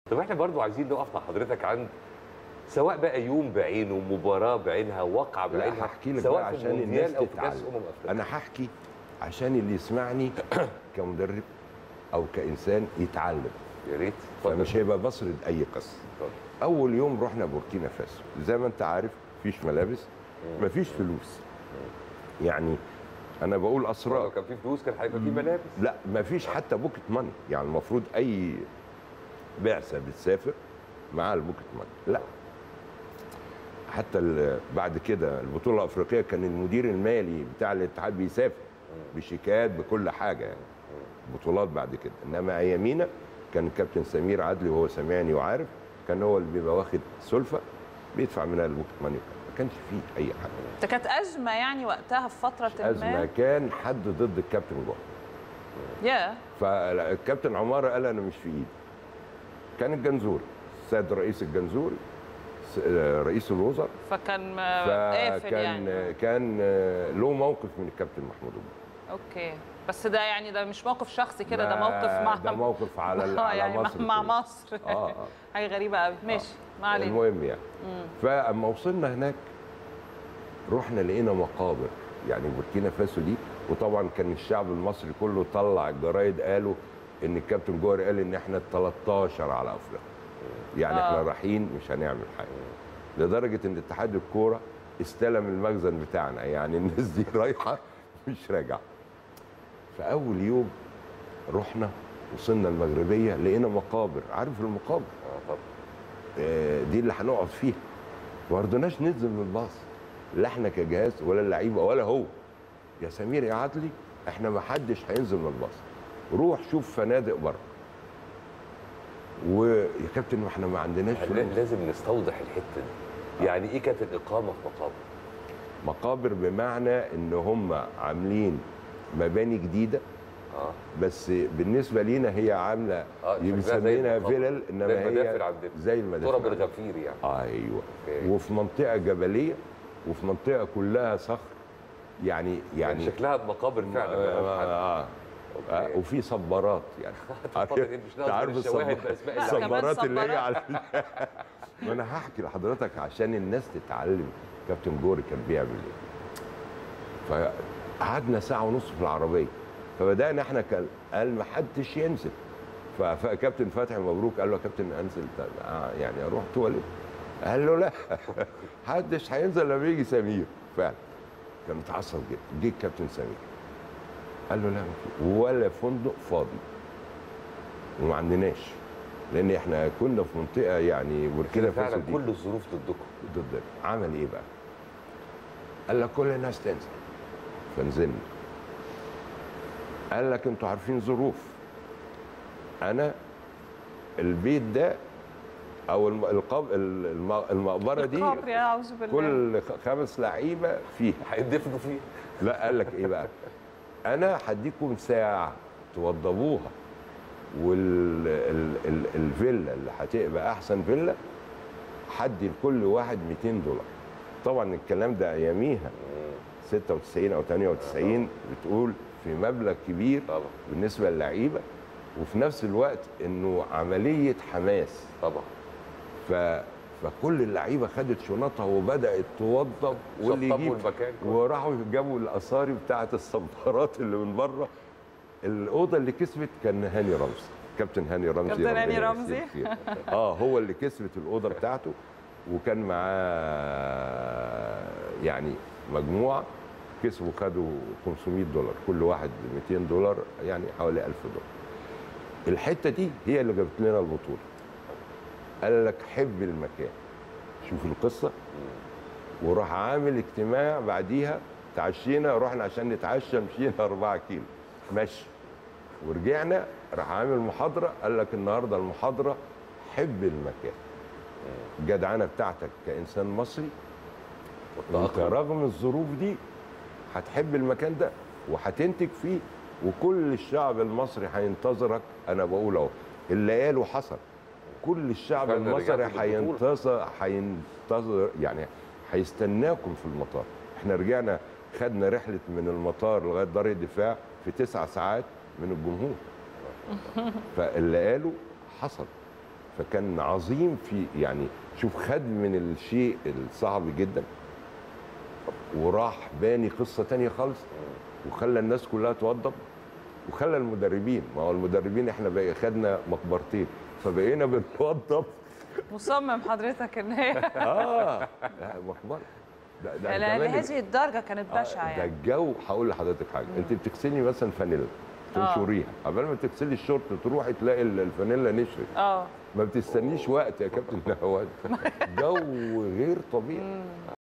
طب احنا برضو عايزين نقف مع حضرتك عند سواء بقى يوم بعينه مباراه بعينها واقعه لا بعينها هحكي لك سواء بقى في عشان المونديال الناس او في كاس تتعلم امم افريقيا انا هحكي عشان اللي يسمعني كمدرب او كانسان يتعلم يا ريت اتفضل. فمش هيبقى بسرد اي قصه اتفضل. اول يوم رحنا بوركينا فاسو زي ما انت عارف مفيش ملابس مفيش فلوس يعني انا بقول لو اسرار كان في فلوس كان هيبقى في ملابس لا مفيش حتى بوكت ماني يعني المفروض اي بعثه بتسافر معاها البوكت ماني لا حتى ال- بعد كده البطوله الافريقيه كان المدير المالي بتاع الاتحاد بيسافر بشيكات بكل حاجه يعني بطولات بعد كده انما ايامينا كان الكابتن سمير عدلي وهو سامعني وعارف كان هو اللي بيبقى واخد سلفه بيدفع منها البوكت ماني ما كانش فيه اي حاجه ده كانت ازمه يعني وقتها في فتره ازمه ما كان حد ضد الكابتن جوه يا فالكابتن عماره قال انا مش في ايدي كان الجنزوري السيد رئيس الجنزوري س- آه، رئيس الوزراء فكان قافل فكان يعني كان آه، له موقف من الكابتن محمود أبو اوكي بس ده يعني ده مش موقف شخصي كده ده ما- موقف مع ده موقف على ال- آه، على يعني مصر مع كلها. مصر اه اه حاجه غريبه قوي ماشي ما علينا المهم يعني فاما وصلنا هناك رحنا لقينا مقابر يعني بوركينا فاسو دي وطبعا كان الشعب المصري كله طلع الجرايد قالوا ان الكابتن جوهر قال ان احنا ال 13 على افريقيا يعني آه. احنا رايحين مش هنعمل حاجه لدرجه ان اتحاد الكوره استلم المخزن بتاعنا يعني الناس دي رايحه مش راجعه فاول يوم رحنا وصلنا المغربيه لقينا مقابر عارف المقابر اه طبعا آه، دي اللي هنقعد فيها ما رضيناش ننزل من الباص لا احنا كجهاز ولا اللعيبه ولا هو يا سمير يا عدلي احنا ما حدش هينزل من الباص روح شوف فنادق بره ويا كابتن ما احنا ما عندناش احنا فلوس لازم نستوضح الحته دي يعني ايه كانت الاقامه في مقابر مقابر بمعنى ان هم عاملين مباني جديده اه بس بالنسبه لينا هي عامله اه شكلها زي مسمينها المقابر. فيلل انما زي المدافن هي عندنا زي المدافن تراب الغفير يعني ايوه أوكي. وفي منطقه جبليه وفي منطقه كلها صخر يعني يعني يعني شكلها مقابر فعلا آه ما فيهاش حد. آه آه أوكي. وفي صبارات يعني اتفضل إيه، مش ناقص عارف غير الشواهد الصب- بأسماء لا، كمان الصبارات اللي هي صبارات. على ما انا هحكي لحضرتك عشان الناس تتعلم كابتن جوري كان بيعمل ايه فقعدنا ساعه ونص في العربيه فبدانا احنا كان قال ما حدش ينزل ف- فكابتن فتحي مبروك قال له يا كابتن انزل طب آه يعني اروح تواليت قال له لا حدش هينزل لما يجي سمير فعلا كان متعصب جدا جه الكابتن سمير قال له لا ما في ولا فندق فاضي وما عندناش لان احنا كنا في منطقه يعني بوركينا فاسو فعلا دي كل الظروف ضدكم ضد عمل ايه بقى؟ قال لك كل الناس تنزل فنزلنا قال لك انتوا عارفين ظروف انا البيت ده او الم- القب... الم- المقبره دي القبر يا اعوذ بالله كل خ- خمس لعيبه فيها هيدفنوا فيه لا قال لك ايه بقى انا هديكم ساعه توضبوها والفيلا اللي هتبقى احسن فيلا هدي لكل واحد 200 دولار طبعا الكلام ده اياميها 96 او 98 بتقول في مبلغ كبير طبعا بالنسبه للعيبه وفي نفس الوقت انه عمليه حماس طبعا ف فكل اللعيبه خدت شنطها وبدات توضب واللي شطبوا يجيب المكان كله. وراحوا جابوا الاثاري بتاعه الصبارات اللي من بره الاوضه اللي كسبت كان هاني رمزي كابتن هاني رمزي كابتن هاني ربنا رمزي. يمسيه الخير. اه هو اللي كسبت الاوضه بتاعته وكان معاه يعني مجموعه كسبوا خدوا 500 دولار كل واحد 200 دولار يعني حوالي 1000 دولار الحته دي هي اللي جابت لنا البطوله قال لك حب المكان شوف القصه وراح عامل اجتماع بعديها تعشينا رحنا عشان نتعشى مشينا 4 كيلو مشي ورجعنا راح عامل محاضره قال لك النهارده المحاضره حب المكان الجدعنه بتاعتك كانسان مصري انت رغم الظروف دي هتحب المكان ده وهتنتج فيه وكل الشعب المصري هينتظرك انا بقول اهو اللي قاله حصل كل الشعب فعلا المصري رجعتوا بالبطولة. هينتظر هينتظر يعني هيستناكم في المطار احنا رجعنا خدنا رحله من المطار لغايه دار الدفاع في تسع ساعات من الجمهور فاللي قاله حصل فكان عظيم في يعني شوف خد من الشيء الصعب جدا وراح باني قصه تانية خالص وخلى الناس كلها توضب وخلى المدربين ما هو المدربين احنا بقى خدنا مقبرتين فبقينا بنوضب مصمم حضرتك ان هي اه لا مقبره ده ده لا- كمان لهذه الدرجه كانت آه، بشعه ده يعني الجو هقول لحضرتك حاجه انت بتغسلي مثلا فانيلا تنشريها قبل ما تغسلي الشورت تروحي تلاقي ال- الفانيلا نشفت اه ما بتستنيش وقت يا كابتن نهوان جو غير طبيعي